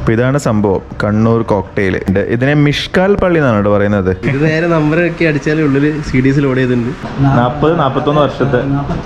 അപ്പോൾ ഇതാണ് സംഭവം കണ്ണൂർ കോക്ടെയിൽ ഇതിനെ മിഷ്കാൽ പള്ളി എന്നാണ് കേട്ടോ പറയുന്നത് ഇത് നേരെ നമ്പറൊക്കെ അടിച്ചാൽ ഉള്ളിൽ സി ഡി എസ് ലോഡ് ചെയ്തിട്ടുണ്ട് നാൽപ്പത് നാൽപ്പത്തൊന്ന് വർഷത്തെ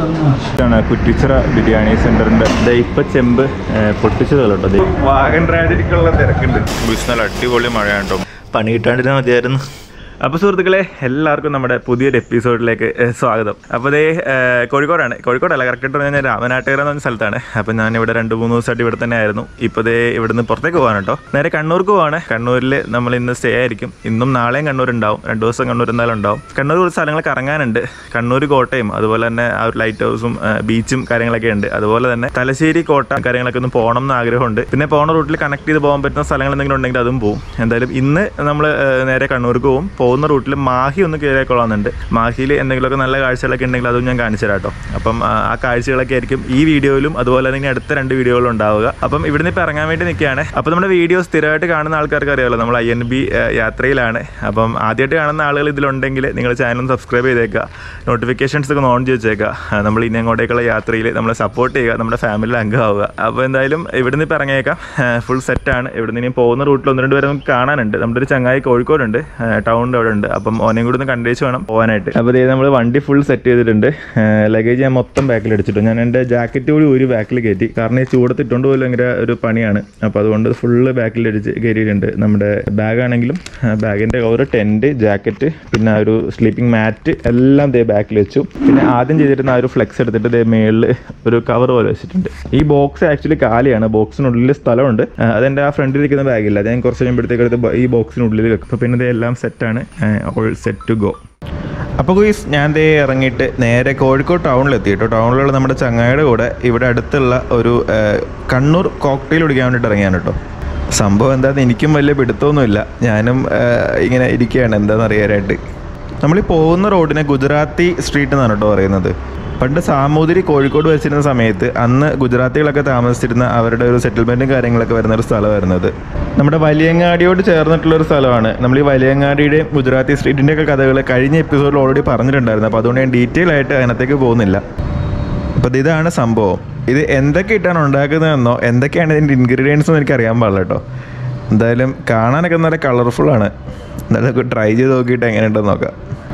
ഇതാണ് കുറ്റിച്ചിറ ബിരിയാണി സെന്ററിന്റെ ഇപ്പൊ ചെമ്പ് പൊട്ടിച്ചത് കേട്ടോ വാഗൻ ട്രാജഡിക്കുള്ള തിരക്കുണ്ട് നല്ല അടിപൊളി മഴയാണ് കേട്ടോ പണി കിട്ടാണ്ടിരുന്നാൽ മതിയായിരുന്നു അപ്പോൾ സുഹൃത്തുക്കളെ എല്ലാവർക്കും നമ്മുടെ പുതിയൊരു എപ്പിസോഡിലേക്ക് ഏഹ്, സ്വാഗതം അപ്പോൾ ഇതേ ഏഹ്, കോഴിക്കോടാണ് കോഴിക്കോടല്ല കറക്റ്റ് പറഞ്ഞാൽ ഞാൻ രാമനാട്ടുകര എന്ന് പറഞ്ഞ സ്ഥലത്താണ് അപ്പോൾ ഞാൻ ഇവിടെ രണ്ട് മൂന്ന് ദിവസമായിട്ട് ഇവിടെ തന്നെ ആയിരുന്നു ഇപ്പോൾ ഇതേ ഇവിടുന്ന് പുറത്തേക്ക് പോകാൻ കേട്ടോ നേരെ കണ്ണൂർക്ക് പോവാണ് കണ്ണൂരിൽ നമ്മൾ ഇന്ന് സ്റ്റേ ആയിരിക്കും ഇന്നും നാളെയും കണ്ണൂർ ഉണ്ടാവും രണ്ട് ദിവസം കണ്ണൂർ എന്തായാലും ഉണ്ടാവും കണ്ണൂർ കുറച്ച് സ്ഥലങ്ങൾ കറങ്ങാനുണ്ട് കണ്ണൂർ കോട്ടയം അതുപോലെ തന്നെ ആ ഒരു ലൈറ്റ് ഹൗസും ബീച്ചും കാര്യങ്ങളൊക്കെ ഉണ്ട് അതുപോലെ തന്നെ തലശ്ശേരി കോട്ട കാര്യങ്ങളൊക്കെ ഒന്ന് പോകണം എന്ന് ആഗ്രഹമുണ്ട് പിന്നെ പോണ റൂട്ടിൽ കണക്ട് ചെയ്ത് പോകാൻ പറ്റുന്ന സ്ഥലങ്ങൾ എന്തെങ്കിലും ഉണ്ടെങ്കിൽ അതും പോകും എന്തായാലും ഇന്ന് നമ്മൾ നേരെ കണ്ണൂർക്ക് പോകും പോകുന്ന റൂട്ടിൽ മാഹി ഒന്ന് കയറിക്കൊള്ളാമെന്നുണ്ട് മാഹിയിൽ എന്തെങ്കിലുമൊക്കെ നല്ല കാഴ്ചകളൊക്കെ ഉണ്ടെങ്കിൽ അതും ഞാൻ കാണിച്ചു തരാം കേട്ടോ അപ്പം ആ, ആ കാഴ്ചകളൊക്കെ ആയിരിക്കും ഈ വീഡിയോയിലും അതുപോലെ തന്നെ ഇനി അടുത്ത രണ്ട് വീഡിയോയിലും ഉണ്ടാവുക അപ്പം ഇവിടുന്ന് ഇപ്പോൾ ഇറങ്ങാൻ വേണ്ടി നിൽക്കുകയാണ് അപ്പോൾ നമ്മുടെ വീഡിയോ സ്ഥിരമായിട്ട് കാണുന്ന ആൾക്കാർക്ക് അറിയാമല്ലോ നമ്മൾ ഐ എൻ ബി യാത്രയിലാണ് അപ്പം ആദ്യമായിട്ട് കാണുന്ന ആളുകൾ ഇതിലുണ്ടെങ്കിൽ നിങ്ങൾ ചാനൽ സബ്സ്ക്രൈബ് ചെയ്തേക്കുക നോട്ടിഫിക്കേഷൻസ് ഒക്കെ ഒന്ന് ഓൺ ചെയ്ത് വെച്ചേക്കുക ആ, നമ്മൾ ഇനി അങ്ങോട്ടേക്കുള്ള യാത്രയിൽ നമ്മളെ സപ്പോർട്ട് ചെയ്യുക നമ്മുടെ ഫാമിലിയിൽ അംഗമാവുക അപ്പോൾ എന്തായാലും ഇവിടുന്ന് ഇപ്പോൾ ഇറങ്ങിയേക്കാം ഫുൾ സെറ്റാണ് ഇവിടുന്ന് ഇനി പോകുന്ന റൂട്ടിൽ ഒന്ന് രണ്ട് പേരെ നമുക്ക് കാണാനുണ്ട് നമ്മുടെ ഒരു ചങ്ങായി കോഴിക്കോടുണ്ട് ടൗണിൻ്റെ അവിടെ ഉണ്ട് അപ്പം ഓനെയും കൂടി ഒന്ന് കണ്ടേച്ച് വേണം പോകാനായിട്ട് അപ്പോൾ ഇതേ നമ്മൾ വണ്ടി ഫുൾ സെറ്റ് ചെയ്തിട്ടുണ്ട് ലഗേജ് ഞാൻ മൊത്തം ബാക്കിൽ അടിച്ചിട്ടു ഞാൻ എൻ്റെ ജാക്കറ്റ് കൂടി ഒരു ബാക്കിൽ കയറ്റി കാരണം ഈ ചൂടത്തിട്ടുകൊണ്ട് പോലും ഭയങ്കര ഒരു പണിയാണ് അപ്പോൾ അതുകൊണ്ട് ഫുള്ള് ബാക്കിൽ അടിച്ച് കയറിയിട്ടുണ്ട് നമ്മുടെ ബാഗ് ആണെങ്കിലും ബാഗിൻ്റെ ഒരു ടെൻറ്റ് ജാക്കറ്റ് പിന്നെ ആ ഒരു സ്ലീപ്പിംഗ് മാറ്റ് എല്ലാം ദേ ബാക്കിൽ വെച്ചു പിന്നെ ആദ്യം ചെയ്തിരുന്ന ആ ഒരു ഫ്ലെക്സ് എടുത്തിട്ട് ദേ മേളിൽ ഒരു കവർ പോലെ വെച്ചിട്ടുണ്ട് ഈ ബോക്സ് ആക്ച്വലി കാലിയാണ് ബോക്സിനുള്ളിൽ സ്ഥലമുണ്ട് ആ, അതെൻ്റെ ആ ഫ്രണ്ടിൽ ഇരിക്കുന്ന ബാഗില്ല അത് ഞാൻ കുറച്ച് കഴിയുമ്പോഴത്തേക്ക് എടുത്ത് ബ- ഈ ബോക്സിനുള്ളിൽ വെക്കും അപ്പോൾ പിന്നെ ഇത് എല്ലാം സെറ്റാണ് ഓൾ സെറ്റ് ടു ഗോ അപ്പോൾ ഗുയിസ് ഞാൻ ദേ ഇറങ്ങിയിട്ട് നേരെ കോഴിക്കോട് ടൗണിലെത്തി കേട്ടോ ടൗണിലുള്ള നമ്മുടെ ചങ്ങായിയുടെ കൂടെ ഇവിടെ അടുത്തുള്ള ഒരു ആ, കണ്ണൂർ കോക്ടെയിൽ കുടിക്കാൻ വേണ്ടിയിട്ട് ഇറങ്ങിയാണ് കേട്ടോ സംഭവം എന്താണെന്ന് എനിക്കും വലിയ പിടുത്തമൊന്നുമില്ല ഞാനും ആ, ഇങ്ങനെ ഇരിക്കുകയാണ് എന്താണെന്ന് അറിയാനായിട്ട് നമ്മൾ ഈ പോകുന്ന റോഡിനെ ഗുജറാത്തി സ്ട്രീറ്റ് എന്നാണ് കേട്ടോ പറയുന്നത് പണ്ട് സാമൂതിരി കോഴിക്കോട് വെച്ചിരുന്ന സമയത്ത് അന്ന് ഗുജറാത്തികളൊക്കെ താമസിച്ചിരുന്ന അവരുടെ ഒരു സെറ്റിൽമെൻറ്റും കാര്യങ്ങളൊക്കെ വരുന്ന ഒരു സ്ഥലമായിരുന്നത് നമ്മുടെ വലിയങ്ങാടിയോട് ചേർന്നിട്ടുള്ള ഒരു സ്ഥലമാണ് നമ്മൾ ഈ വലിയങ്ങാടിയുടെയും ഗുജറാത്തി സ്ട്രീറ്റിൻ്റെ ഒക്കെ കഥകൾ കഴിഞ്ഞ എപ്പിസോഡിൽ ഓൾറെഡി പറഞ്ഞിട്ടുണ്ടായിരുന്നു അപ്പോൾ അതുകൊണ്ട് ഞാൻ ഡീറ്റെയിൽ ആയിട്ട് അതിനകത്തേക്ക് പോകുന്നില്ല അപ്പോൾ ഇതാണ് സംഭവം ഇത് എന്തൊക്കെ ഇട്ടാണ് ഉണ്ടാക്കുന്നതെന്നോ എന്തൊക്കെയാണ് ഇതിൻ്റെ ഇൻഗ്രീഡിയൻസ് എന്ന് എനിക്ക് അറിയാൻ പാടില്ല കേട്ടോ എന്തായാലും കാണാനൊക്കെ നല്ല കളർഫുള്ളാണ് എന്തായാലും ട്രൈ ചെയ്ത് നോക്കിയിട്ട് എങ്ങനെയുണ്ടെന്ന് നോക്കാം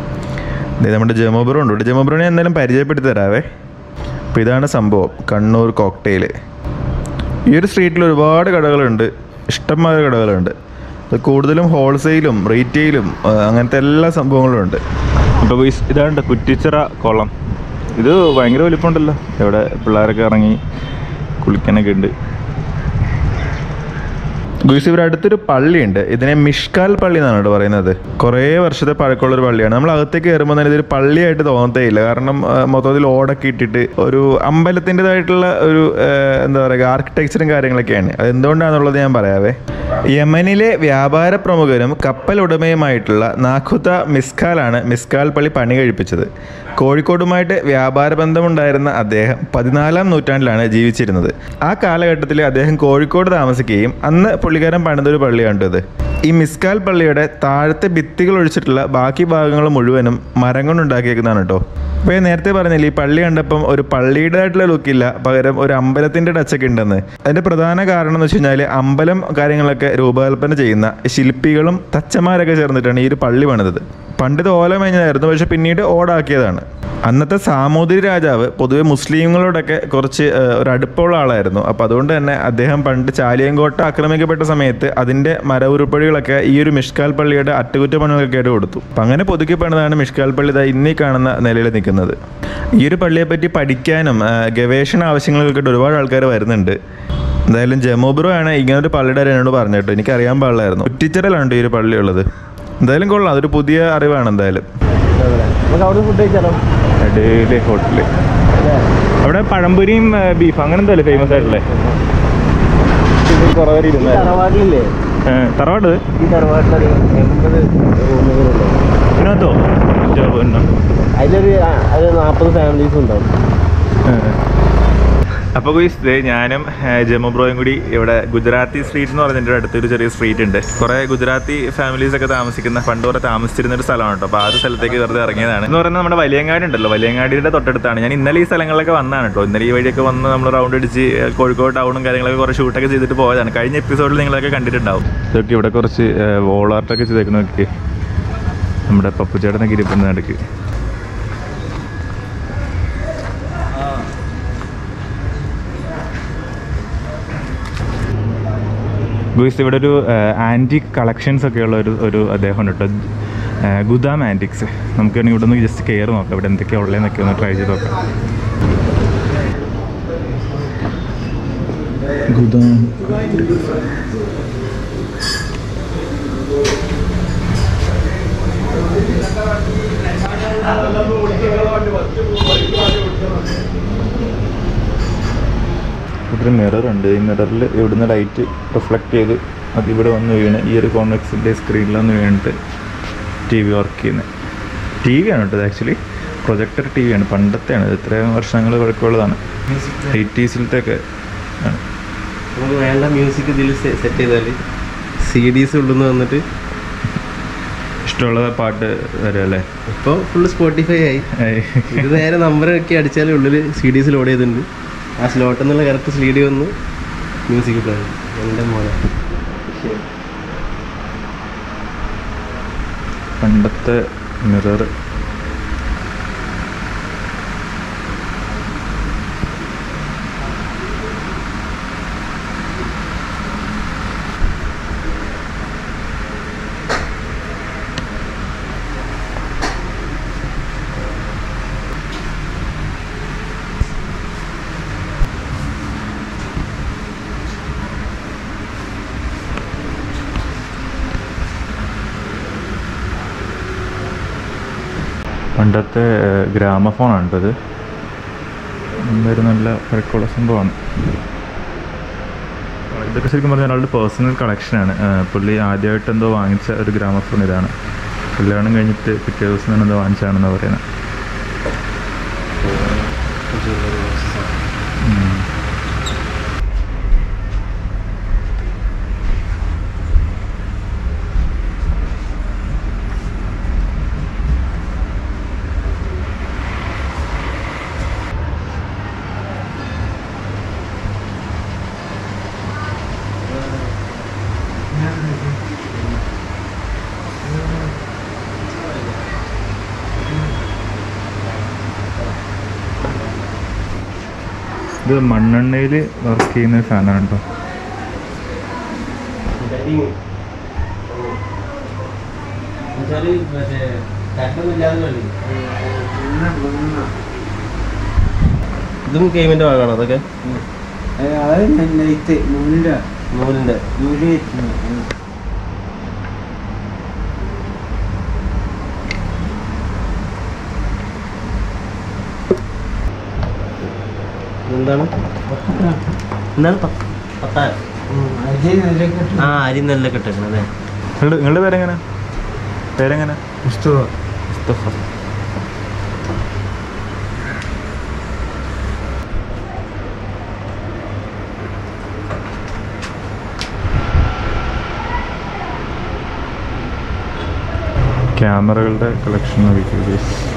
ഇത് നമ്മുടെ ജമോബ്രോ ഉണ്ട് ഇവിടെ ജമോബ്രോനെ എന്തായാലും പരിചയപ്പെടുത്തി തരാവേ അപ്പോൾ ഇതാണ് സംഭവം കണ്ണൂർ കോക്ടെയിൽ ഈ ഒരു സ്ട്രീറ്റിൽ ഒരുപാട് കടകളുണ്ട് ഇഷ്ടംമാതിരി കടകളുണ്ട് ഇത് കൂടുതലും ഹോൾസെയിലും റീറ്റെയിലും ആ, അങ്ങനത്തെ എല്ലാ സംഭവങ്ങളും ഉണ്ട് അപ്പോൾ ഇതാണ് കുറ്റിച്ചിറ കുളം ഇത് ഭയങ്കര വലിപ്പമുണ്ടല്ലോ ഇവിടെ പിള്ളേരൊക്കെ ഇറങ്ങി കുളിക്കാനൊക്കെ ഉണ്ട് ഗുയിസ് ഇവിടെ അടുത്തൊരു പള്ളിയുണ്ട് ഇതിനെ മിഷ്കാൽ പള്ളി എന്നാണ് കേട്ടോ പറയുന്നത് കുറേ വർഷത്തെ പഴക്കമുള്ള ഒരു പള്ളിയാണ് നമ്മൾ അകത്തേക്ക് കയറുമ്പോൾ തന്നെ ഇതൊരു പള്ളിയായിട്ട് തോന്നത്തേ ഇല്ല കാരണം ആ, മൊത്തത്തിൽ ഓടൊക്കെ ഇട്ടിട്ട് ഒരു അമ്പലത്തിൻ്റെതായിട്ടുള്ള ഒരു ആ, എന്താ പറയുക ആർക്കിടെക്ചറും കാര്യങ്ങളൊക്കെയാണ് അത് എന്തുകൊണ്ടാണെന്നുള്ളത് ഞാൻ പറയാവേ യമനിലെ വ്യാപാര പ്രമുഖരും കപ്പൽ ഉടമയുമായിട്ടുള്ള നാഖുത്ത മിസ്കാലാണ് മിസ്കാൽ പള്ളി പണി കഴിപ്പിച്ചത് കോഴിക്കോടുമായിട്ട് വ്യാപാര ബന്ധമുണ്ടായിരുന്ന അദ്ദേഹം പതിനാലാം നൂറ്റാണ്ടിലാണ് ജീവിച്ചിരുന്നത് ആ കാലഘട്ടത്തിൽ അദ്ദേഹം കോഴിക്കോട് താമസിക്കുകയും അന്ന് പുള്ളിക്കാരൻ പണിതൊരു പള്ളിയാണ് ഇത് ഈ മിസ്കാൽ പള്ളിയുടെ താഴത്തെ ഭിത്തികൾ ഒഴിച്ചിട്ടുള്ള ബാക്കി ഭാഗങ്ങൾ മുഴുവനും മരം കൊണ്ടുണ്ടാക്കിയേക്കുന്നതാണ് കേട്ടോ അപ്പോൾ ഞാൻ നേരത്തെ പറഞ്ഞില്ലേ ഈ പള്ളി കണ്ടപ്പം ഒരു പള്ളിയുടേതായിട്ടുള്ള ലുക്കില്ല പകരം ഒരു അമ്പലത്തിൻ്റെ ടച്ചൊക്കെ ഉണ്ടെന്ന് അതിൻ്റെ പ്രധാന കാരണം എന്ന് വെച്ച് കഴിഞ്ഞാൽ അമ്പലം കാര്യങ്ങളൊക്കെ രൂപകൽപ്പന ചെയ്യുന്ന ശില്പികളും തച്ചന്മാരൊക്കെ ചേർന്നിട്ടാണ് ഈ ഒരു പള്ളി പണിതത് പണ്ട് ഇത് ഓല മേഞ്ഞതായിരുന്നു പക്ഷെ പിന്നീട് ഓടാക്കിയതാണ് അന്നത്തെ സാമൂതിരി രാജാവ് പൊതുവെ മുസ്ലിങ്ങളോടൊക്കെ കുറച്ച് ഏഹ്, ഒരു അടുപ്പമുള്ള ആളായിരുന്നു അപ്പോൾ അതുകൊണ്ട് തന്നെ അദ്ദേഹം പണ്ട് ചാലിയങ്കോട്ട ആക്രമിക്കപ്പെട്ട സമയത്ത് അതിൻ്റെ മരവുരുപ്പടികളൊക്കെ ഈ ഒരു മിഷ്കാൽ പള്ളിയുടെ അറ്റകുറ്റപ്പണികൾക്കൊക്കെ ആയിട്ട് കൊടുത്തു അപ്പം അങ്ങനെ പുതുക്കി പണിതാണ് മിഷ്കാൽ പള്ളി ഇതാ ഇന്നീ കാണുന്ന നിലയിൽ നിൽക്കുന്നത് ഈ ഒരു പള്ളിയെപ്പറ്റി പഠിക്കാനും ഏഹ്, ഗവേഷണ ആവശ്യങ്ങൾക്കൊക്കെ ഒരുപാട് ആൾക്കാർ വരുന്നുണ്ട് എന്തായാലും ജമോബ്രോ ആണ് ഇങ്ങനൊരു പള്ളിയുടെ കാര്യം എന്നോട് പറഞ്ഞു കേട്ടോ എനിക്കറിയാൻ പാടില്ലായിരുന്നു കുറ്റിച്ചിറലാണ് ഈ ഒരു പള്ളി ഉള്ളത് എന്തായാലും കൊള്ളാം അതൊരു പുതിയ അറിവാണ് എന്തായാലും നമുക്ക് അവിടെ ഫുഡ് കഴിച്ചാലോ അടിപൊളി ഹോട്ടല് അവിടെ പഴംപൊരിയും ബീഫ് അങ്ങനെ എന്തല്ലേ ഫേമസ് ആയിട്ടല്ലേ തറവാട്ടിലില്ലേ തറവാട് ഈ തറവാട്ടിലൊരു എൺപത് റൂമുകളുണ്ടോ ഇതിനകത്തോ അതിലൊരു ആ, ഒരു നാൽപ്പത് ഫാമിലീസ് ഉണ്ടാവും അപ്പോൾ ഗുയിസ് ദേ ഞാനും ഏഹ്, ജമ്മു ബ്രോയും കൂടി ഇവിടെ ഗുജറാത്തി സ്ട്രീറ്റ് എന്ന് പറഞ്ഞതിൻ്റെ അടുത്തൊരു ചെറിയ സ്ട്രീറ്റ് ഉണ്ട് കുറേ ഗുജറാത്തി ഫാമിലീസ് ഒക്കെ താമസിക്കുന്ന പണ്ട് കുറെ താമസിച്ചിരുന്ന ഒരു സ്ഥലമാണ് കേട്ടോ അപ്പോൾ ആ ഒരു സ്ഥലത്തേക്ക് വെറുതെ ഇറങ്ങിയതാണ് എന്ന് പറയുന്നത് നമ്മുടെ വലിയങ്ങാടി ഉണ്ടല്ലോ വലിയങ്ങാടിയുടെ തൊട്ടടുത്താണ് ഞാൻ ഇന്നലെ ഈ സ്ഥലങ്ങളിലൊക്കെ വന്നതാണ് കേട്ടോ ഇന്നലെ ഈ വഴിയൊക്കെ വന്ന് നമ്മൾ റൗണ്ട് അടിച്ച് ഏഹ്, കോഴിക്കോട് ടൗണും കാര്യങ്ങളൊക്കെ കുറേ ഷൂട്ടൊക്കെ ചെയ്തിട്ട് പോയതാണ് കഴിഞ്ഞ എപ്പിസോഡിൽ നിങ്ങളൊക്കെ കണ്ടിട്ടുണ്ടാവും ഇതൊക്കെ ഇവിടെ കുറച്ച് വോളാർട്ടൊക്കെ ചെയ്തേക്കുന്നതൊക്കെ നമ്മുടെ പപ്പുചേട്ടനൊക്കെ ഇരിക്കുന്ന നടക്ക് ഗുയിസ് ഇവിടെ ഒരു ആൻറ്റിക് കളക്ഷൻസ് ഒക്കെ ഉള്ള ഒരു ഒരു അദ്ദേഹം ഉണ്ട് കേട്ടോ ഏഹ് ഗുദാം ആൻറ്റിക്സ് നമുക്ക് വേണമെങ്കിൽ ഇവിടെ നിന്ന് ജസ്റ്റ് കയറി നോക്കാം ഇവിടെ എന്തൊക്കെയാണ് ഉള്ളതെന്നൊക്കെ ഒന്ന് ട്രൈ ചെയ്ത് നോക്കാം ഗുദാം ഇവിടെ മിറർ ഉണ്ട് ഈ മിററിൽ ഇവിടുന്ന് ലൈറ്റ് റിഫ്ലക്റ്റ് ചെയ്ത് അത് ഇവിടെ വന്ന് വീണ് ഈ ഒരു കോൺവെക്സിൻ്റെ സ്ക്രീനിൽ വന്ന് വീണിട്ട് ടി വി വർക്ക് ചെയ്യുന്നത് ടി വി ആണ് കേട്ടോ ആക്ച്വലി പ്രൊജക്ടർ ടി വി ആണ് പണ്ടത്തെയാണ് ഇത് ഇത്രയും വർഷങ്ങൾ പഴക്കമുള്ളതാണ് എയ്റ്റീസിലത്തെ ഒക്കെ ആണ് നമുക്ക് വേണ്ട മ്യൂസിക് ഇതിൽ സെറ്റ് ചെയ്താൽ സി ഡീസ് ഉള്ളുന്ന് വന്നിട്ട് ഇഷ്ടമുള്ള പാട്ട് വരും അല്ലേ ഇപ്പോൾ ഫുള്ള് സ്പോട്ടിഫൈ ആയി ഇത് നേരെ നമ്പർ ഒക്കെ അടിച്ചാൽ ഉള്ളിൽ സി ഡീസ് ലോഡ് ചെയ്തിട്ടുണ്ട് ആ സ്ലോട്ടിൽ നിന്നുള്ള കറക്റ്റ് സി ഡി വന്ന് മ്യൂസിക് പ്ലേ എൻ്റെ മോനെ പണ്ടത്തെ മിറർ പണ്ടത്തെ ഗ്രാമഫോണാണ് കേട്ടോ ഇത് എന്തായാലും നല്ല പഴക്കമുള്ള സംഭവമാണ് ഇതൊക്കെ ശരിക്കും പറഞ്ഞാൽ ഒരാളുടെ പേഴ്സണൽ കളക്ഷനാണ് പുള്ളി ആദ്യമായിട്ട് എന്തോ വാങ്ങിച്ച ഒരു ഗ്രാമഫോൺ ഇതാണ് കല്യാണം കഴിഞ്ഞിട്ട് പിറ്റേ ദിവസം തന്നെ എന്തോ വാങ്ങിച്ചാണെന്ന് പറയുന്നത് ഉം. ഇത് മണ്ണെണ്ണയിൽ വർക്ക് ചെയ്യുന്ന ഒരു സാധനമാണ് കേട്ടോ ഇതും ഗെയിമിൻ്റെ ഭാഗമാണോ അതൊക്കെ അത് നെയ്ത്ത് നൂലിൻ്റെ നൂലിൻ്റെ നൂല് എന്താണ് എന്താണ് പത്ത് പത്തായം അരി നെല്ലൊക്കെ ആ അരി നെല്ലൊക്കെ ഇട്ടേക്കണം അല്ലേ നിങ്ങളുടെ നിങ്ങളുടെ പേരെങ്ങനെ പേരെങ്ങനെ പുസ്തകം മുസ്തഫ ക്യാമറകളുടെ കളക്ഷൻ നോക്കിക്കോ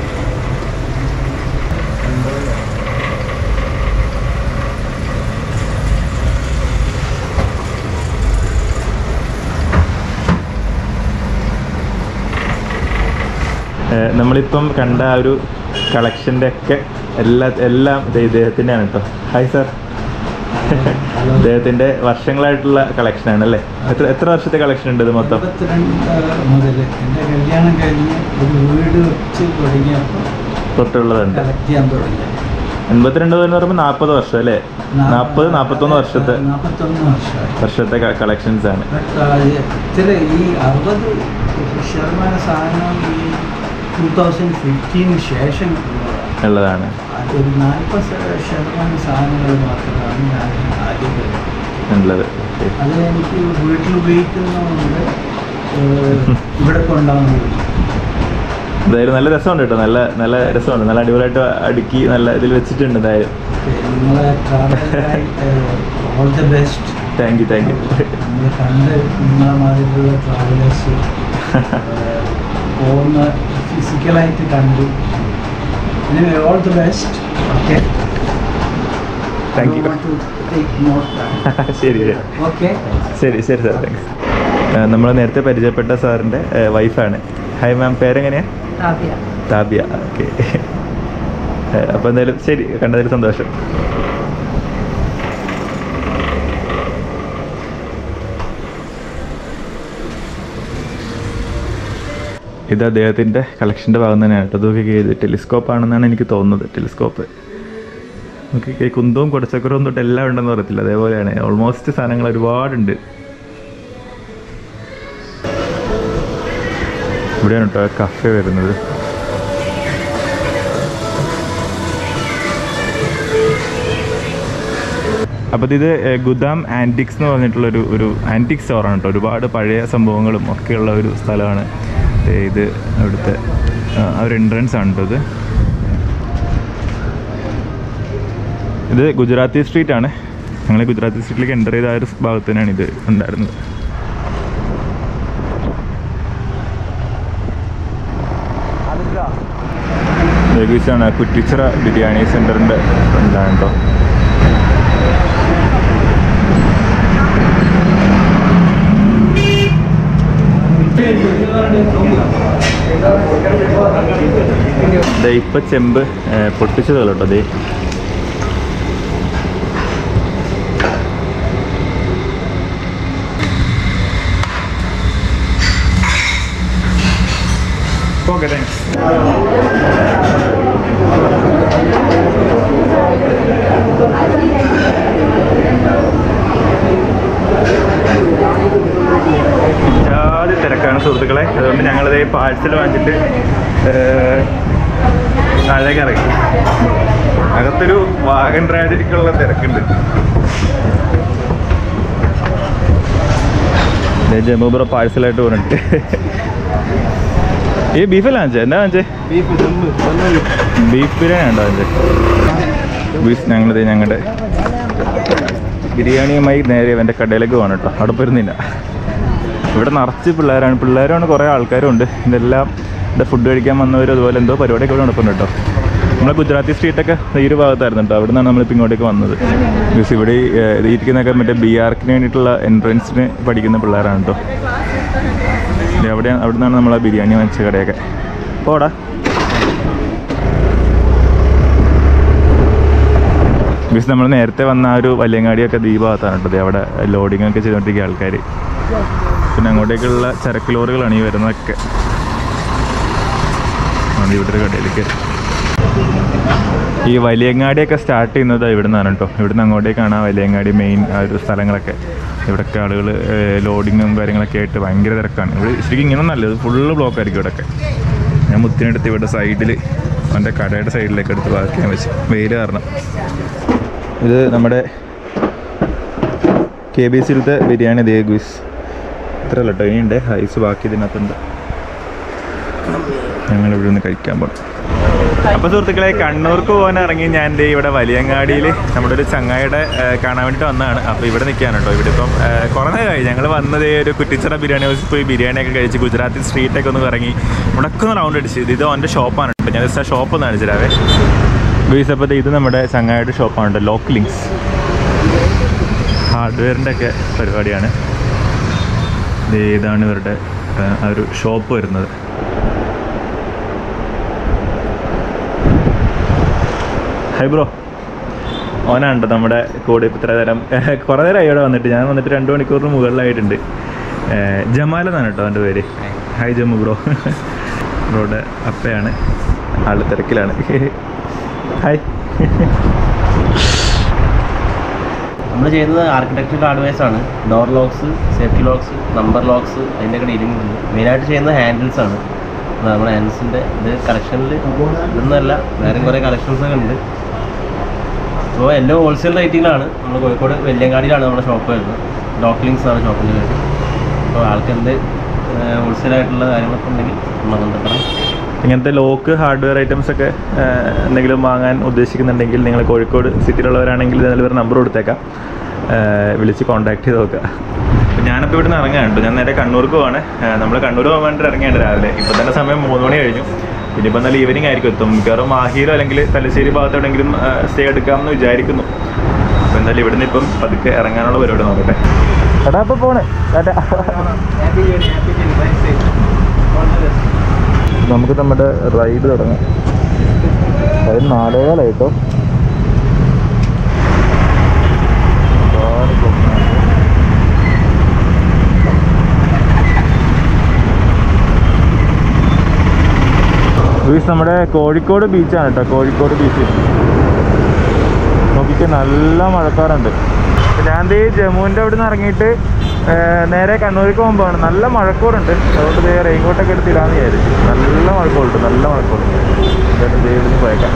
ഏഹ് നമ്മളിപ്പം കണ്ട ആ ഒരു കളക്ഷൻ്റെ ഒക്കെ എല്ലാ എല്ലാം ദേ ഇദ്ദേഹത്തിൻ്റെയാണ് കേട്ടോ ഹായ് സാർ ഇദ്ദേഹത്തിൻ്റെ വർഷങ്ങളായിട്ടുള്ള കളക്ഷനാണ് അല്ലേ എത്ര എത്ര വർഷത്തെ കളക്ഷൻ ഉണ്ട് ഇത് മൊത്തം എൺപത്തിരണ്ട് മുതൽ എൻ്റെ കല്യാണം കഴിഞ്ഞ് ഒരു വീട് വെച്ച് തുടങ്ങിയപ്പോൾ തൊട്ടുള്ളതുണ്ട് കളക്ട് ചെയ്യാൻ തുടങ്ങി എൺപത്തിരണ്ട് എന്ന് പറയുമ്പോൾ നാൽപ്പത് വർഷം അല്ലേ നാൽപ്പത് നാൽപ്പത്തൊന്ന് വർഷത്തെ നാൽപ്പത്തൊന്ന് വർഷമായി വർഷത്തെ കളക്ഷൻസ് ആണ് ഇത്ര ഈ അറുപത് ശതമാനം സാധനം ഈ ടൂ തൗസൻഡ് ഫിഫ്റ്റീന് ശേഷം ഉള്ളതാണ് ഉള്ളതാണ് അതൊരു നാൽപ്പത് ശതമാനം സാധനങ്ങൾ മാത്രമാണ് ഞാൻ ആദ്യം കണ്ടത്. ഉള്ളത് ഓക്കെ അത് എനിക്ക് വീട്ടിൽ ഉപയോഗിക്കുന്നതുകൊണ്ട് ഏഹ്, ഇവിടെ കൊണ്ടാകുന്നത് എന്തായാലും നല്ല രസമുണ്ട് കേട്ടോ നല്ല നല്ല രസമുണ്ട് നല്ല അടിപൊളിയായിട്ട് അടുക്കി നല്ല ഇതിൽ വെച്ചിട്ടുണ്ട് എന്തായാലും നിങ്ങളെ ട്രാവലിനായി all the best thank you thank you നമ്മൾ കണ്ട് നിങ്ങളെ മാതിരിയുള്ള ട്രാവലേഴ്സ് പോകുന്ന ഫിസിക്കലായിട്ട് കണ്ടു Anyway, all the best. Okay. Thank I you. don't want to take more time. ശരി ശരി Okay. ശരി ശരി സാർ താങ്ക്സ് നമ്മൾ നേരത്തെ പരിചയപ്പെട്ട സാറിൻ്റെ വൈഫാണ് ഹായ് മാം പേരെങ്ങനെയാണ് താബിയ ഓക്കെ അപ്പോൾ എന്തായാലും ശരി കണ്ടതിൽ സന്തോഷം ഇത് അദ്ദേഹത്തിൻ്റെ കളക്ഷൻ്റെ ഭാഗം തന്നെയാണ് കേട്ടോ അതൊക്കെ ചെയ്ത് ടെലിസ്കോപ്പ് ആണെന്നാണ് എനിക്ക് തോന്നുന്നത് ടെലിസ്കോപ്പ് നമുക്ക് ഈ കുന്തവും കുടച്ചക്കരവും തൊട്ട് എല്ലാം ഉണ്ടെന്ന് പറയത്തില്ല അതേപോലെയാണ് ഓൾമോസ്റ്റ് സാധനങ്ങൾ ഒരുപാടുണ്ട് ഇവിടെയാണ് കേട്ടോ കഫേ വരുന്നത് അപ്പോൾ ഇത് ഏഹ്, ഗുദാം ആൻറ്റിക്സ് എന്ന് പറഞ്ഞിട്ടുള്ളൊരു ഒരു ആൻറ്റിക് സ്റ്റോറാണ് കേട്ടോ ഒരുപാട് പഴയ സംഭവങ്ങളും ഒക്കെയുള്ള ഒരു സ്ഥലമാണ് ദേ ഇത് അവിടുത്തെ ആ, ആ ഒരു എൻട്രൻസ് ആണ് കേട്ടോ ഇത് ഇത് ഗുജറാത്തി സ്ട്രീറ്റ് ആണ് ഞങ്ങൾ ഗുജറാത്തി സ്ട്രീറ്റിലേക്ക് എൻ്റർ ചെയ്ത ആ ഒരു ഭാഗത്ത് തന്നെയാണ് ഇത് ഉണ്ടായിരുന്നത് ആണ് കുറ്റിച്ചിറ ബിരിയാണി സെൻറ്ററിൻ്റെ ഫ്രണ്ടിലാണ് കേട്ടോ ദേ ഇപ്പം ചെമ്പ് ഏ, പൊട്ടിച്ചതല്ലോ കേട്ടോ ദേ ഓക്കെ താങ്ക്സ് ജാതി തിരക്കാണ് സുഹൃത്തുക്കളെ അതുകൊണ്ട് ഞങ്ങളിത് പാഴ്സൽ വാങ്ങിച്ചിട്ട് ഏഹ്, താഴേക്ക് ഇറങ്ങി അകത്തൊരു വാഗൻ ട്രാജഡിക്കുള്ള തിരക്കുണ്ട് ജമ്മൂബറ പാഴ്സലായിട്ട് പോണിട്ട് ഈ ബീഫല്ല വാങ്ങിച്ചേ എന്താ വാങ്ങിച്ചേ ബീഫ് ദമ്മ് നന്നായി ബീഫ് ബിരിയാണി ഉണ്ടോ വാങ്ങിച്ചേ ബീഫ് ഞങ്ങളിത് ഞങ്ങളുടെ ബിരിയാണിയുമായി നേരെ എൻ്റെ കടയിലേക്ക് പോകണം കേട്ടോ അവിടെ പോയിരുന്നില്ല ഇവിടെ നിറച്ച് പിള്ളേരാണ് പിള്ളേരാണ് കുറേ ആൾക്കാരും ഉണ്ട് ഇതെല്ലാം ഇവിടെ ഫുഡ് കഴിക്കാൻ വന്നവരും അതുപോലെ എന്തോ പരിപാടിയൊക്കെ ഇവിടെ നടക്കുന്നുണ്ട് കേട്ടോ നമ്മളെ ഗുജറാത്തി സ്ട്രീറ്റൊക്കെ ഈ ഒരു ഭാഗത്തായിരുന്നു കേട്ടോ അവിടെ നിന്നാണ് നമ്മളിപ്പോൾ ഇങ്ങോട്ടേക്ക് വന്നത് ബിക്കോസ് ഇവിടെ ഈ, ഏഹ്, ഇത് ഇരിക്കുന്നതൊക്കെ മറ്റേ ബി ആർക്കിന് വേണ്ടിയിട്ടുള്ള എൻട്രൻസിന് പഠിക്കുന്ന പിള്ളേരാണ് കേട്ടോ ഇത് അവിടെ അവിടെ നിന്നാണ് നമ്മളെ ബിരിയാണി വാങ്ങിച്ച കടയൊക്കെ പോടാ ബിക്കോസ് നമ്മൾ നേരത്തെ വന്ന ആ ഒരു വല്യങ്ങാടിയൊക്കെ ഈ ഭാഗത്താണ് കേട്ടോ ദേ അവിടെ ലോഡിംഗ് ഒക്കെ ചെയ്തുകൊണ്ടിരിക്കുക ആൾക്കാർ പിന്നെ അങ്ങോട്ടേക്കുള്ള ചരക്ക് ലോറികളാണ് ഈ വരുന്നതൊക്കെ അത് ഇവിടെ ഒരു കടയിലേക്ക് ഈ വലിയങ്ങാടിയൊക്കെ സ്റ്റാർട്ട് ചെയ്യുന്നത് ഇവിടെ നിന്നാണ് കേട്ടോ ഇവിടുന്ന് അങ്ങോട്ടേക്കാണ് ആ വലിയങ്ങാടി മെയിൻ ആ ഒരു സ്ഥലങ്ങളൊക്കെ ഇവിടെയൊക്കെ ആളുകൾ ലോഡിങ്ങും കാര്യങ്ങളൊക്കെ ആയിട്ട് ഭയങ്കര തിരക്കാണ് ഇവിടെ ശരിക്കും ഇങ്ങനെ നല്ലത് ഫുള്ള് ബ്ലോക്ക് ആയിരിക്കും ഇവിടെയൊക്കെ ഞാൻ മുത്തിനെടുത്ത് ഇവിടെ സൈഡിൽ എൻ്റെ കടയുടെ സൈഡിലേക്ക് എടുത്ത് പാർക്ക് ചെയ്യാൻ വെച്ച് വെയിൽ കാരണം ഇത് നമ്മുടെ കെ ബി സിയിലത്തെ ബിരിയാണി ദേ ഗുസ് ഇത്ര അല്ല കേട്ടോ ഇനിയുണ്ട് ഹൈസ് ബാക്കി ഇതിനകത്തുണ്ട് ഞങ്ങൾ ഇവിടെ നിന്ന് കഴിക്കാൻ പോകും അപ്പോൾ സുഹൃത്തുക്കളെ കണ്ണൂർക്ക് പോകാൻ ഇറങ്ങി ഞാൻ ദേ ഇവിടെ വലിയങ്ങാടിയിൽ നമ്മുടെ ഒരു ചങ്ങായിയുടെ ഏഹ്, കാണാൻ വേണ്ടിയിട്ട് വന്നതാണ് അപ്പോൾ ഇവിടെ നിൽക്കുകയാണ് കേട്ടോ ഇവിടെ ഇപ്പം ഏഹ്, കുറേ നേരമായി ഞങ്ങൾ വന്നത് ഒരു കുറ്റിച്ചിറ ബിരിയാണി ഹൗസിൽ പോയി ബിരിയാണിയൊക്കെ കഴിച്ച് ഗുജറാത്തി സ്ട്രീറ്റൊക്കെ ഒന്ന് ഇറങ്ങി ഇവിടെ ഒക്കെ ഒന്ന് റൗണ്ട് അടിച്ച് ഇത് എൻ്റെ ഷോപ്പാണ് കേട്ടോ ഞാൻ ജസ്റ്റ് ആ ഷോപ്പ് ഒന്ന് കാണിച്ചു തരാവേ ഗുയ്സ് അപ്പോൾ ദേ ഇത് നമ്മുടെ ചങ്ങായിയുടെ ഷോപ്പാണ് കേട്ടോ ലോക്ക് ലിങ്ക്സ് ഹാർഡ്വെയറിൻ്റെ ഒക്കെ പരിപാടിയാണ് ദേ ഇതാണ് ഇവരുടെ ആ, ആ ഒരു ഷോപ്പ് വരുന്നത് ഹൈ ബ്രോ ഓനാണ് ട്ടോ നമ്മുടെ കൂടെ ഇപ്പം ഇത്ര നേരം കുറേ നേരമായി ഇവിടെ വന്നിട്ട് ഞാൻ വന്നിട്ട് രണ്ട് മണിക്കൂറിന് മുകളിലായിട്ടുണ്ട് ഏഹ് ജമാൽ എന്നാണ് കേട്ടോ അവൻ്റെ പേര് ഹായ് ജമ്മു ബ്രോ ബ്രോയുടെ അപ്പയാണ് ആൾ തിരക്കിലാണ് ഹായ് നമ്മൾ ചെയ്യുന്നത് ആർക്കിടെക്ചറൽ ഹാർഡ്വെയർസ് ആണ് door locks safety locks number locks അതിൻ്റെയൊക്കെ ഡീലിംഗ് ഉണ്ട് മെയിനായിട്ട് ചെയ്യുന്നത് ഹാൻഡിൽസ് ആണ് അത് നമ്മുടെ ഹാൻഡിൽസിൻ്റെ ഇത് കളക്ഷനിൽ ഇതൊന്നുമല്ല വേറെ കുറേ കളക്ഷൻസ് ഒക്കെ ഉണ്ട് അപ്പോൾ എല്ലാം ഹോൾസെയിൽ റേറ്റിങ്ങിലാണ് നമ്മൾ കോഴിക്കോട് വെല്ലിയങ്കാടിയിലാണ് നമ്മുടെ ഷോപ്പ് വരുന്നത് ഡോക്ക് ലിങ്ക്സ് ആണ് ഷോപ്പിൻ്റെ പേര് അപ്പോൾ ആൾക്ക് എന്ത് ഹോൾസെയിൽ ആയിട്ടുള്ള കാര്യങ്ങളൊക്കെ ഉണ്ടെങ്കിൽ നമ്മളെ ബന്ധപ്പെടാം ഇങ്ങനത്തെ ലോക്ക് ഹാർഡ്വെയർ ഐറ്റംസ് ഒക്കെ ആ, എന്തെങ്കിലും വാങ്ങാൻ ഉദ്ദേശിക്കുന്നുണ്ടെങ്കിൽ നിങ്ങൾ കോഴിക്കോട് സിറ്റിയിലുള്ളവരാണെങ്കിൽ ഇതിൽ ഒരു നമ്പർ കൊടുത്തേക്കാം ആ, വിളിച്ച് കോൺടാക്ട് ചെയ്ത് നോക്കുക ഞാനിപ്പോൾ ഇവിടുന്ന് ഇറങ്ങാനുണ്ട് ഞാൻ നേരെ കണ്ണൂർക്ക് പോവാണ് നമ്മൾ കണ്ണൂർ പോകാൻ വേണ്ടി ഇറങ്ങിയാണ് രാവിലെ ഇപ്പോൾ തന്നെ സമയം മൂന്ന് മണി കഴിഞ്ഞു ഇനിയിപ്പോൾ നല്ല ഈവനിങ് ആയിരിക്കും എത്തും മിക്കവാറും മാഹിയിലോ അല്ലെങ്കിൽ തലശ്ശേരി ഭാഗത്ത് എവിടെയെങ്കിലും സ്റ്റേ എടുക്കാമെന്ന് വിചാരിക്കുന്നു അപ്പോൾ എന്തായാലും ഇവിടുന്ന് ഇപ്പം പതുക്കെ ഇറങ്ങാനുള്ള പരിപാടി നോക്കട്ടെ എടാ അപ്പോൾ പോണേ നമുക്ക് നമ്മുടെ റൈഡ് തുടങ്ങാം അത് നാലേകാലായിട്ടോ ബീച്ച് നമ്മുടെ കോഴിക്കോട് ബീച്ചാണ് കേട്ടോ കോഴിക്കോട് ബീച്ച് നോക്കിക്ക് നല്ല മഴക്കാറുണ്ട് ഞാൻ ദേ ജമ്മുവിൻ്റെ അവിടെ നിന്ന് ഇറങ്ങിയിട്ട് ഏർ, നേരെ കണ്ണൂർക്ക് പോകുമ്പോഴാണ് നല്ല മഴക്കോറുണ്ട് അതുകൊണ്ട് ദേ റെയിൻകോട്ടൊക്കെ എടുത്തിടാന്ന് വിചാരിച്ചു നല്ല മഴക്കോറുണ്ട് നല്ല മഴക്കോറുണ്ട് എന്തായാലും ദേ ഇവിടുന്ന് പോയേക്കാം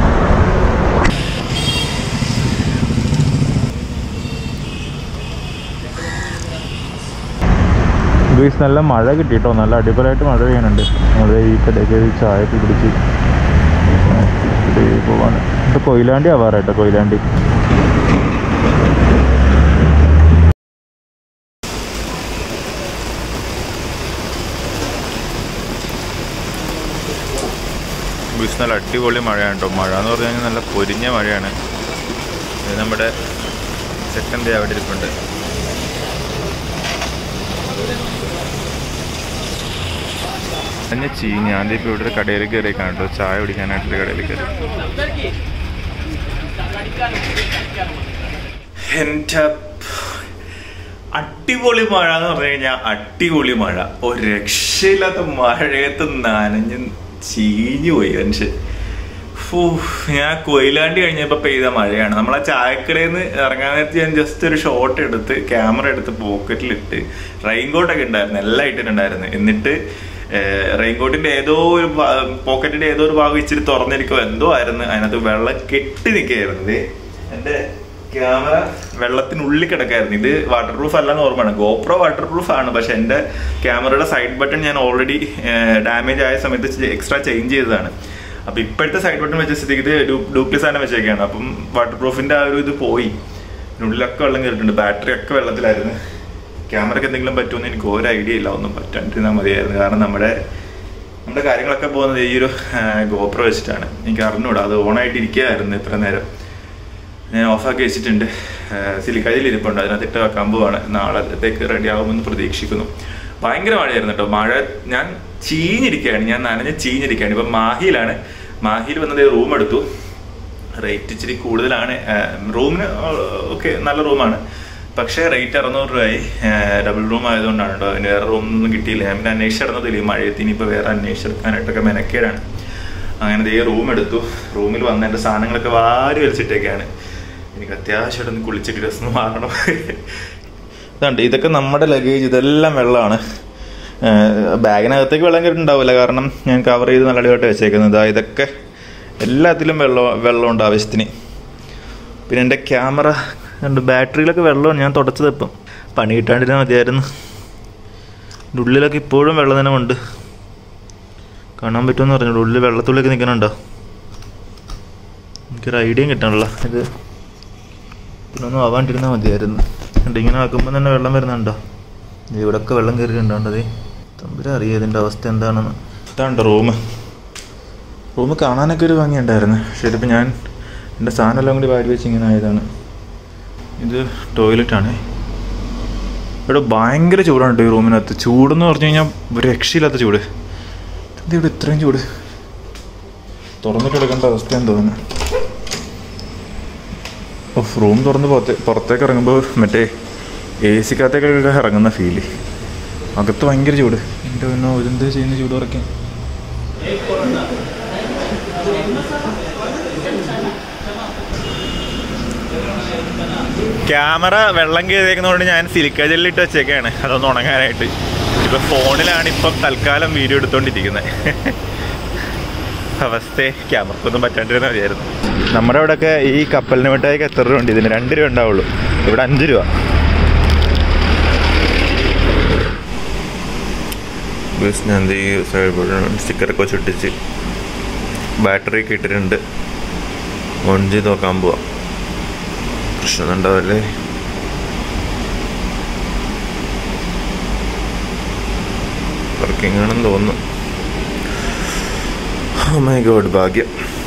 ബീച്ച് നല്ല മഴ കിട്ടിട്ടോ നല്ല അടിപൊളിയായിട്ട് മഴ പെയ്യുന്നുണ്ട് നമ്മൾ ഈ കടയൊക്കെ ഒരു ചായ ഒക്കെ പിടിച്ച് ഇത് പോവാണ് ഇത് കൊയിലാണ്ടി ആവാറായിട്ടോ കൊയിലാണ്ടി ബീച്ച് നല്ല അടിപൊളി മഴയാണ് കേട്ടോ മഴ എന്ന് പറഞ്ഞു കഴിഞ്ഞാൽ നല്ല പൊരിഞ്ഞ മഴയാണ് ഇത് നമ്മുടെ സെക്കൻഡ് ഡേ അവിടെ ഇരിപ്പുണ്ട് എന്നെ ചീ ഞാൻ ദേ ഇപ്പോൾ ഇവിടെ ഒരു കടയിൽ കയറി കേട്ടോ ചായ കുടിക്കാനായിട്ടൊരു കടയിൽ കയറി എൻ്റെ അടിപൊളി മഴ എന്ന് പറഞ്ഞു കഴിഞ്ഞാൽ അടിപൊളി മഴ ഒരു രക്ഷയില്ലാത്ത മഴയത്ത് നനഞ്ഞ് ചീഞ്ഞു പോയി മനുഷ്യൻ ഫൂ, ഞാൻ കൊയിലാണ്ടി കഴിഞ്ഞപ്പോൾ പെയ്ത മഴയാണ് നമ്മൾ ആ ചായക്കടയിൽ നിന്ന് ഇറങ്ങാൻ നേരത്ത് ഞാൻ ജസ്റ്റ് ഒരു ഷോട്ട് എടുത്ത് ക്യാമറ എടുത്ത് പോക്കറ്റിലിട്ട് റെയിൻകോട്ടൊക്കെ ഉണ്ടായിരുന്നു എല്ലാം ഇട്ടിട്ടുണ്ടായിരുന്നു എന്നിട്ട് റെയിൻകോട്ടിന്റെ ഏതോ ഒരു പോക്കറ്റിന്റെ ഏതോ ഒരു ഭാഗം ഇച്ചിരി തുറന്നിരിക്കുമോ എന്തോ ആയിരുന്നു അതിനകത്ത് വെള്ളം കെട്ടി നിൽക്കുകയായിരുന്നു ഇത് എന്റെ ക്യാമറ വെള്ളത്തിനുള്ളിൽ കിടക്കായിരുന്നു ഇത് വാട്ടർ പ്രൂഫ് അല്ലെന്ന് ഓർമ്മയാണ് ഗോപ്രോ വാട്ടർ പ്രൂഫ് ആണ് പക്ഷെ എൻ്റെ ക്യാമറയുടെ സൈഡ് ബട്ടൺ ഞാൻ ഓൾറെഡി ഡാമേജ് ആയ സമയത്ത് എക്സ്ട്രാ ചേഞ്ച് ചെയ്തതാണ് അപ്പൊ ഇപ്പോഴത്തെ സൈഡ് ബട്ടൺ വെച്ച സ്ഥിതിക്ക് ഇത് ഡ്യൂപ്ലിസ് ആണ് വെച്ചേക്കാണ് അപ്പം വാട്ടർ പ്രൂഫിന്റെ ആ ഒരു ഇത് പോയി ഉള്ളിലൊക്കെ വെള്ളം കയറിയിട്ടുണ്ട് ബാറ്ററി ഒക്കെ വെള്ളത്തിലായിരുന്നു ക്യാമറയ്ക്ക് എന്തെങ്കിലും പറ്റുമെന്ന് എനിക്ക് ഒരു ഐഡിയ ഇല്ല ഒന്നും പറ്റാണ്ടിരുന്നാൽ മതിയായിരുന്നു കാരണം നമ്മുടെ നമ്മുടെ കാര്യങ്ങളൊക്കെ പോകുന്നത് ഈ ഒരു ഗോപ്രോ വെച്ചിട്ടാണ് എനിക്ക് അറിഞ്ഞൂടാ അത് ഓണായിട്ട് ഇരിക്കുകയായിരുന്നു ഇത്ര നേരം ഞാൻ ഓഫാക്കി വെച്ചിട്ടുണ്ട് സിലിക്കാജിൽ ഇരിപ്പുണ്ട് അതിനകത്ത് ഇട്ട് വെക്കാൻ പോവാണ് നാളത്തേക്ക് റെഡി ആകുമെന്ന് പ്രതീക്ഷിക്കുന്നു ഭയങ്കര മഴയായിരുന്നു കേട്ടോ മഴ ഞാൻ ചീഞ്ഞിരിക്കുകയാണ് ഞാൻ നനഞ്ഞ് ചീഞ്ഞിരിക്കുകയാണ് ഇപ്പം മാഹിയിലാണ് മാഹിയിൽ വന്നത് റൂം എടുത്തു റേറ്റ് ഇച്ചിരി കൂടുതലാണ് റൂമിന് ഒക്കെ നല്ല റൂമാണ് പക്ഷേ റേറ്റ് അറുന്നൂറ് രൂപയായി ഡബിൾ റൂം ആയതുകൊണ്ടാണ് കേട്ടോ അതിന് വേറെ റൂമൊന്നും കിട്ടിയില്ല ഞാൻ പിന്നെ അന്വേഷിച്ചിടന്നതില്ല ഈ മഴയത്ത് ഇനിയിപ്പോൾ വേറെ അന്വേഷിച്ചെടുക്കാനായിട്ടൊക്കെ മെനക്കേടാണ് അങ്ങനെ ദേ റൂം എടുത്തു റൂമിൽ വന്ന എൻ്റെ സാധനങ്ങളൊക്കെ വാരി വലിച്ചിട്ടേക്കാണ് എനിക്ക് അത്യാവശ്യമായിട്ടൊന്ന് കുളിച്ചിട്ട് ഡ്രസ് ഒന്ന് മാറണം ഇതുണ്ട് ഇതൊക്കെ നമ്മുടെ ലഗേജ് ഇതെല്ലാം വെള്ളമാണ് ബാഗിനകത്തേക്ക് വെള്ളം കയറിയിട്ടുണ്ടാവില്ല കാരണം ഞാൻ കവർ ചെയ്ത് നല്ല അടിപൊളിയായിട്ട് വെച്ചേക്കുന്നത് ഇതാ ഇതൊക്കെ എല്ലാത്തിലും വെള്ളം വെള്ളമുണ്ട് ആവശ്യത്തിന് പിന്നെ എൻ്റെ ക്യാമറ ഉണ്ട് ബാറ്ററിയിലൊക്കെ വെള്ളമാണ് ഞാൻ തുടച്ചത് ഇപ്പം പണി കിട്ടാണ്ടിരുന്നാൽ മതിയായിരുന്നു ഇതിൻ്റെ ഉള്ളിലൊക്കെ ഇപ്പോഴും വെള്ളം തന്നെ ഉണ്ട് കാണാൻ പറ്റുമെന്ന് പറഞ്ഞു ഉള്ളിൽ വെള്ളത്തുള്ളിലൊക്കെ നിൽക്കണുണ്ടോ എനിക്കൊരു ഐഡിയയും കിട്ടണല്ലോ ഇത് പിന്നെ ഒന്നും ആവാണ്ടിരുന്നാൽ മതിയായിരുന്നു ഉണ്ട് ഇങ്ങനെ ആക്കുമ്പോൾ തന്നെ വെള്ളം വരുന്നുണ്ടോ ദേ ഇവിടെയൊക്കെ വെള്ളം കയറിയിട്ടുണ്ടോ തമ്പുര അറിയാം ഇതിൻ്റെ അവസ്ഥ എന്താണെന്ന് ഇതാണ്ടോ റൂം റൂം കാണാനൊക്കെ ഒരു ഭംഗിയുണ്ടായിരുന്നു പക്ഷേ ഇതിപ്പോൾ ഞാൻ എൻ്റെ സാധനം എല്ലാം കൂടി വാരി വെച്ച് ഇങ്ങനെ ആയതാണ് ഇത് ടോയ്ലറ്റാണ് ഇവിടെ ഭയങ്കര ചൂടാണ് കേട്ടോ ഈ റൂമിനകത്ത് ചൂടെന്ന് പറഞ്ഞു കഴിഞ്ഞാൽ ഒരു രക്ഷയില്ലാത്ത ചൂട് എന്താ ഇവിടെ ഇത്രയും ചൂട് തുറന്നിട്ട് എടുക്കേണ്ട അവസ്ഥയാന്ന് തോന്നുന്നു ഓഫ് റൂം തുറന്ന് പുറത്തേ പുറത്തേക്ക് ഇറങ്ങുമ്പോൾ മറ്റേ എ സിക്കകത്തേക്കൊക്കെ ഇറങ്ങുന്ന ഫീല് അകത്ത് ഭയങ്കര ചൂട് എൻ്റെ പിന്നെ ഇതെന്ത് ചെയ്യുന്ന ചൂട് കുറയ്ക്കാൻ ക്യാമറ വെള്ളം കയറിയേക്കുന്നതുകൊണ്ട് ഞാൻ സിലിക്ക ജെല്ലിട്ട് വെച്ചേക്കാണ് അതൊന്ന് ഉണങ്ങാനായിട്ട് ഇപ്പൊ ഫോണിലാണ് ഇപ്പം തൽക്കാലം വീഡിയോ എടുത്തോണ്ടിരിക്കുന്നത് അവസ്ഥ ക്യാമറക്കൊന്നും പറ്റാണ്ടിരുന്ന മതിയായിരുന്നു നമ്മുടെ ഇവിടെയൊക്കെ ഈ കപ്പലിന് മിഠായിക്ക് എത്ര രൂപ ഉണ്ട് ഇതിന് രണ്ട് രൂപ ഉണ്ടാവുള്ളൂ ഇവിടെ അഞ്ച് രൂപ ഗൈസ് ഞാൻ ഈ സ്റ്റിക്കറൊക്കെ വെച്ചിട്ടിച്ച് ബാറ്ററി ഒക്കെ ഇട്ടിട്ടുണ്ട് ഓൺ ചെയ്ത് നോക്കാൻ പോവാം പ്രശ്നം ഉണ്ടാവല്ലേ വർക്കിംഗ് ആണെന്ന് തോന്നുന്നു മൈ ഗോഡ് ഭാഗ്യം